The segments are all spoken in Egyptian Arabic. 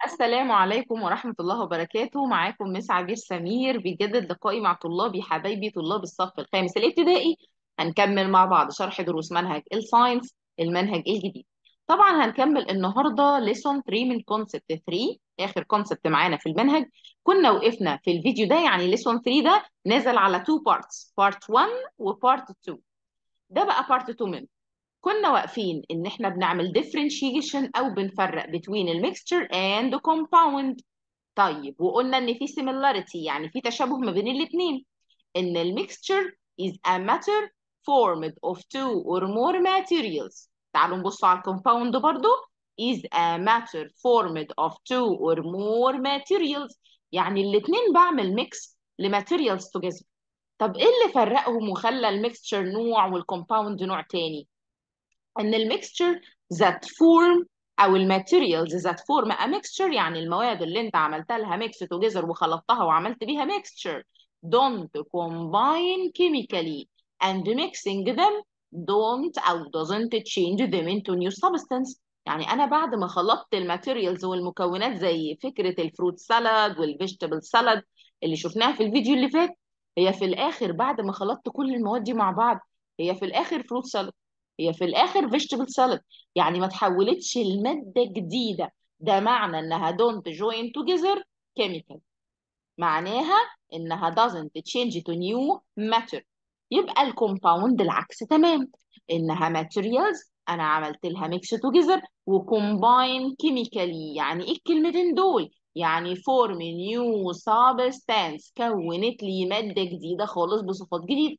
السلام عليكم ورحمة الله وبركاته معاكم مس عبير سمير بيجدد لقائي مع طلابي حبايبي طلاب الصف الخامس الابتدائي هنكمل مع بعض شرح دروس منهج الساينس المنهج الجديد طبعا هنكمل النهارده ليسون 3 من كونسبت 3 اخر كونسبت معانا في المنهج كنا وقفنا في الفيديو ده يعني ليسون 3 ده نازل على 2 بارتس بارت 1 وبارت 2 ده بقى بارت 2 منه كنا واقفين ان احنا بنعمل differentiation او بنفرق between الميكستشر and the compound طيب وقلنا ان في similarity يعني في تشابه ما بين الاثنين ان الميكستشر is a matter formed of two or more materials تعالوا نبص على الكومباوند برضو is a matter formed of two or more materials يعني الاثنين بعمل ميكس لماتيريالز together طب ايه اللي فرقهم وخلى الميكستشر نوع والكومباوند نوع تاني ان الميكستشر ذات فورم او الماتيريالز ذات فورم ا ميكستشر يعني المواد اللي انت عملتها لها ميكس توجذر وخلطتها وعملت بيها ميكستشر don't combine chemically and mixing them don't او doesn't change them into new substance يعني انا بعد ما خلطت الماتيريالز والمكونات زي فكره الفروت سالاد والفيجيتابل سالاد اللي شفناها في الفيديو اللي فات هي في الاخر بعد ما خلطت كل المواد دي مع بعض هي في الاخر فروت سالاد هي في الاخر فيجيتابل سالاد يعني ما تحولتش لماده جديده ده معنى انها don't join together chemical معناها انها doesn't change to new matter يبقى الكومباوند العكس تمام انها materials انا عملت لها ميكس توجذر وكومباين كيميكالي يعني ايه الكلمتين دول يعني فورم نيو سابستانس كونت لي ماده جديده خالص بصفات جديده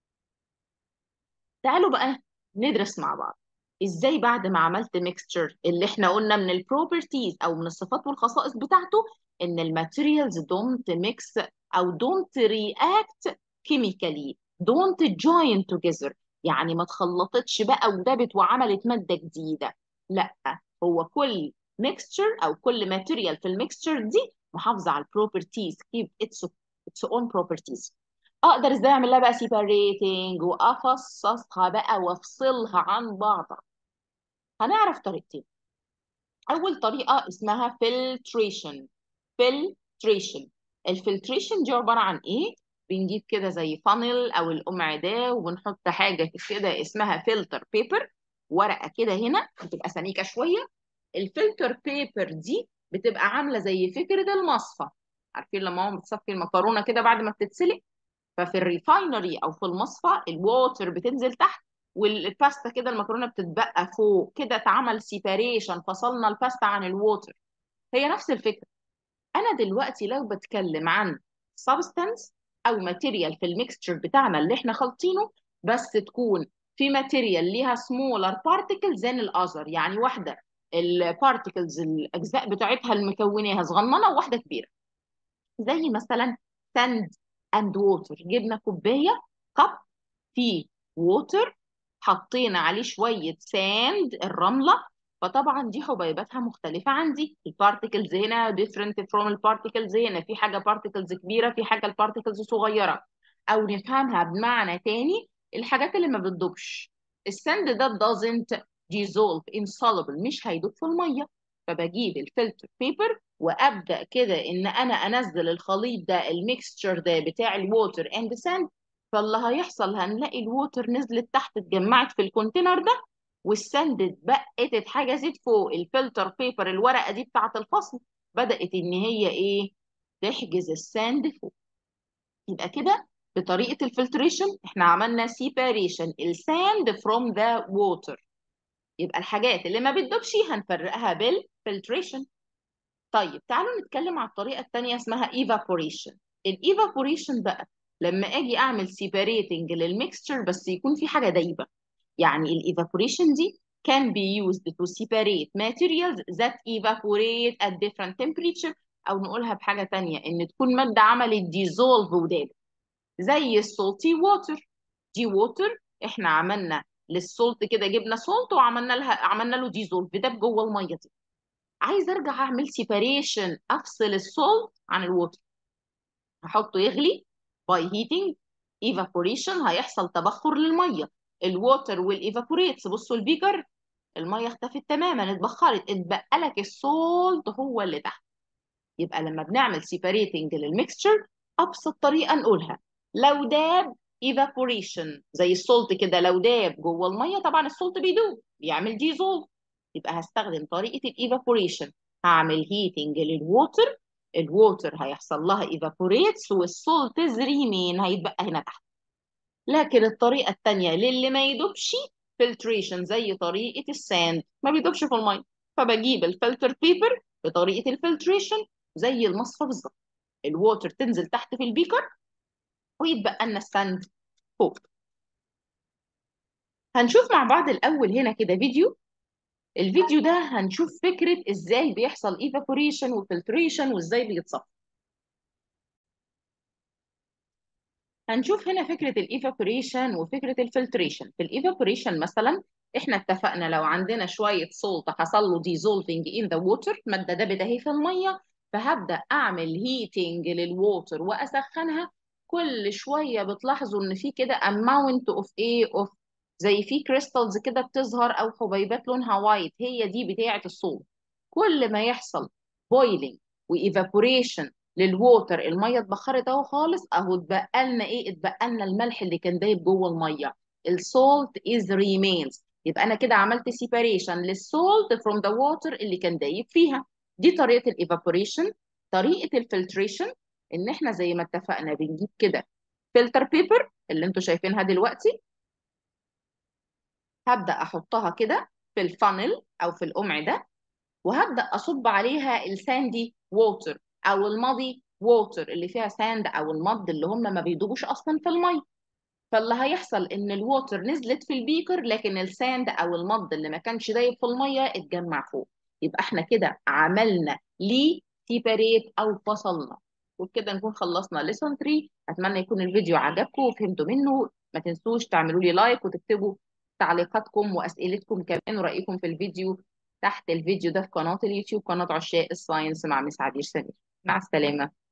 تعالوا بقى ندرس مع بعض ازاي بعد ما عملت ميكستشر اللي احنا قلنا من البروبرتيز او من الصفات والخصائص بتاعته ان الماتيريالز دونت ميكس او دونت رياكت كيميكالي دونت جوين توجذر يعني ما اتخلطتش بقى ودابت وعملت ماده جديده لا هو كل ميكستشر او كل ماتيريال في الميكستشر دي محافظه على البروبرتيز كيب اتس اتس اون بروبرتيز اقدر ازاي اعمل لها بقى سيباريتنج وافصصها بقى وافصلها عن بعضها هنعرف طريقتين اول طريقه اسمها فلتريشن فلتريشن الفلتريشن دي عباره عن ايه بنجيب كده زي فانل او القمع ده وبنحط حاجه كده اسمها فلتر بيبر ورقه كده هنا بتبقى سميكه شويه الفلتر بيبر دي بتبقى عامله زي فكره المصفى عارفين لما هم بتصفي المكرونه كده بعد ما بتتسلق ففي الريفاينري او في المصفى الووتر بتنزل تحت والباستا كده المكرونه بتتبقى فوق كده اتعمل سيباريشن فصلنا الباستا عن الووتر هي نفس الفكره انا دلوقتي لو بتكلم عن سبستانس او ماتيريال في الميكستشر بتاعنا اللي احنا خالطينه بس تكون في ماتيريال ليها سمولر بارتكلز ذان الاذر يعني واحده البارتكلز الاجزاء بتاعتها المكوناها صغننه وواحده كبيره زي مثلا ساند اند ووتر جبنا كوبايه كب فيه ووتر حطينا عليه شويه ساند الرمله فطبعا دي حبيباتها مختلفه عن دي البارتكلز هنا different from البارتكلز هنا في حاجه بارتكلز كبيره في حاجه البارتكلز صغيره او نفهمها بمعنى تاني الحاجات اللي ما بتدوبش الساند ده doesn't dissolve insoluble مش هيدوب في الميه فبجيب الفلتر بيبر وابدا كده ان انا انزل الخليط ده الميكستشر ده بتاع الووتر اند ساند فاللي هيحصل هنلاقي الووتر نزلت تحت اتجمعت في الكونتينر ده والساند اتبقت اتحجزت فوق الفلتر بيبر الورقه دي بتاعه الفصل بدات ان هي ايه تحجز الساند فوق يبقى كده بطريقه الفلتريشن احنا عملنا سيباريشن الساند فروم ذا ووتر يبقى الحاجات اللي ما بتدوبش هنفرقها بالفلتريشن طيب تعالوا نتكلم على الطريقه الثانيه اسمها evaporation الايفابوريشن بقى لما اجي اعمل سيباريتنج للميكستشر بس يكون في حاجه دايبه يعني الايفابوريشن دي can be used to separate materials that evaporate at different temperature او نقولها بحاجه تانية ان تكون ماده عملت dissolve ودابت زي السولتي ووتر دي ووتر احنا عملنا للسولت كده جبنا سولت وعملنا لها عملنا له ديزولف داب جوه الميه دي عايز ارجع اعمل سيباريشن افصل السولت عن الووتر هحطه يغلي باي هيتنج ايفابوريشن هيحصل تبخر للميه الووتر والايفابوريتس بصوا البيكر الميه اختفت تماما اتبخرت اتبقى لك السولت هو اللي تحت يبقى لما بنعمل سيبريتنج للميكستشر ابسط طريقه نقولها لو داب evaporation زي السولت كده لو داب جوه الميه طبعا السولت بيدوب بيعمل ديزولف يبقى هستخدم طريقه الايفابوريشن هعمل هيتنج للووتر الووتر هيحصل لها evaporates والسولتز ريمين هيتبقى هنا تحت لكن الطريقه الثانيه للي ما يدوبش فلتريشن زي طريقه الساند ما بيدوبش في الميه فبجيب الفلتر بيبر بطريقه الفلتريشن زي المصفى بالظبط الووتر تنزل تحت في البيكر ويتبقى لنا الساند فوق هنشوف مع بعض الاول هنا كده فيديو الفيديو ده هنشوف فكره ازاي بيحصل ايفابوريشن وفلتريشن وازاي بيتصفى هنشوف هنا فكره الايفابوريشن وفكره الفلتريشن في الايفابوريشن مثلا احنا اتفقنا لو عندنا شويه سولت حصل له ديزولفينج ان ذا ووتر ماده دابت اهي في الميه فهبدا اعمل هيتنج للووتر واسخنها كل شويه بتلاحظوا ان في كده اماونت اوف ايه اوف زي في كريستالز كده بتظهر او حبيبات لونها وايت هي دي بتاعه الصوت كل ما يحصل بويلنج وايفابوريشن للووتر الميه اتبخرت اهو خالص اهو اتبقى لنا ايه اتبقى لنا الملح اللي كان دايب جوه الميه السولت از ريمينز يبقى انا كده عملت سيباريشن للسولت فروم ذا ووتر اللي كان دايب فيها دي طريقه الايفابوريشن طريقه الفلتريشن ان احنا زي ما اتفقنا بنجيب كده فلتر بيبر اللي انتوا شايفينها دلوقتي هبدا احطها كده في الفانل او في القمع ده وهبدا اصب عليها الساندي ووتر او الماضي ووتر اللي فيها ساند او المض اللي هم ما بيدوبوش اصلا في الميه فاللي هيحصل ان الووتر نزلت في البيكر لكن الساند او المض اللي ما كانش دايب في الميه اتجمع فوق يبقى احنا كده عملنا ليه سيبريت او فصلنا وبكده نكون خلصنا ليسون 3 اتمنى يكون الفيديو عجبكم وفهمتوا منه ما تنسوش تعملوا لي لايك وتكتبوا تعليقاتكم واسئلتكم كمان ورايكم في الفيديو تحت الفيديو ده في قناه اليوتيوب قناه عشاق الساينس مع مس عبير سمير مع السلامه